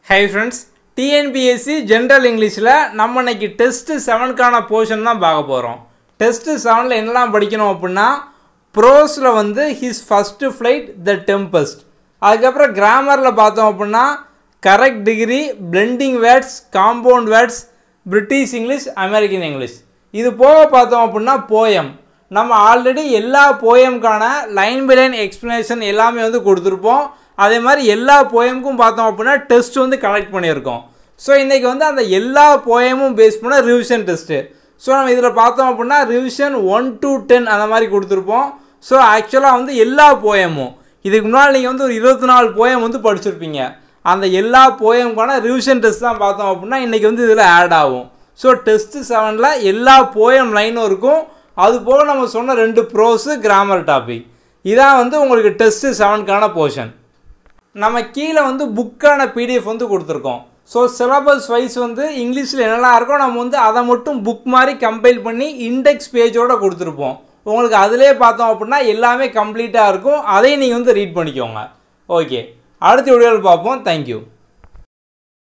hi friends TNPSC general இங்கிலீஷில் நம்ம இன்னைக்கு டெஸ்ட்டு செவனுக்கான போர்ஷன் தான் பார்க்க போகிறோம் டெஸ்ட்டு செவனில் என்னெல்லாம் படிக்கணும் அப்படின்னா ப்ரோஸில் வந்து his first flight the Tempest அதுக்கப்புறம் கிராமரில் பார்த்தோம் அப்படின்னா correct degree blending words compound words British English American English இது போக பார்த்தோம் அப்படின்னா போயம் நம்ம ஆல்ரெடி எல்லா போயம்க்கான லைன் பை லைன் எக்ஸ்ப்ளனேஷன் எல்லாமே வந்து கொடுத்துருப்போம் அதே மாதிரி எல்லா போயமுக்கும் பார்த்தோம் அப்படின்னா டெஸ்ட் வந்து கலெக்ட் பண்ணியிருக்கோம் ஸோ இன்றைக்கி வந்து அந்த எல்லா போயமும் பேஸ் பண்ண ரிவிஷன் டெஸ்ட்டு ஸோ நம்ம இதில் பார்த்தோம் அப்படின்னா ரிவிஷன் ஒன் டு டென் அந்த மாதிரி கொடுத்துருப்போம் ஸோ ஆக்சுவலாக வந்து எல்லா போயமும் இதுக்கு முன்னால் நீங்கள் வந்து ஒரு இருபத்தி நாலு போயம் வந்து படிச்சிருப்பீங்க அந்த எல்லா போயமுக்கான ரிவிஷன் டெஸ்ட் தான் பார்த்தோம் அப்படின்னா இன்றைக்கி வந்து இதில் ஆட் ஆகும் ஸோ டெஸ்ட்டு செவனில் எல்லா போயம் லைனும் இருக்கும் அது போக நம்ம சொன்ன ரெண்டு ப்ரோஸு கிராமர் டாபிக் இதான் வந்து உங்களுக்கு டெஸ்ட்டு செவனுக்கான போர்ஷன் நம்ம கீழே வந்து புக்கான பிடிஎஃப் வந்து கொடுத்துருக்கோம் ஸோ சிலபஸ் வைஸ் வந்து இங்கிலீஷில் என்னெல்லாம் இருக்கோ நம்ம வந்து அதை மட்டும் புக் மாதிரி கம்பைல் பண்ணி இண்டெக்ஸ் பேஜோடு கொடுத்துருப்போம் உங்களுக்கு அதிலே பார்த்தோம் அப்படின்னா எல்லாமே கம்ப்ளீட்டாக இருக்கும் அதையும் நீங்கள் வந்து ரீட் பண்ணிக்கோங்க ஓகே அடுத்த வீடியோவில் பார்ப்போம் தேங்க்யூ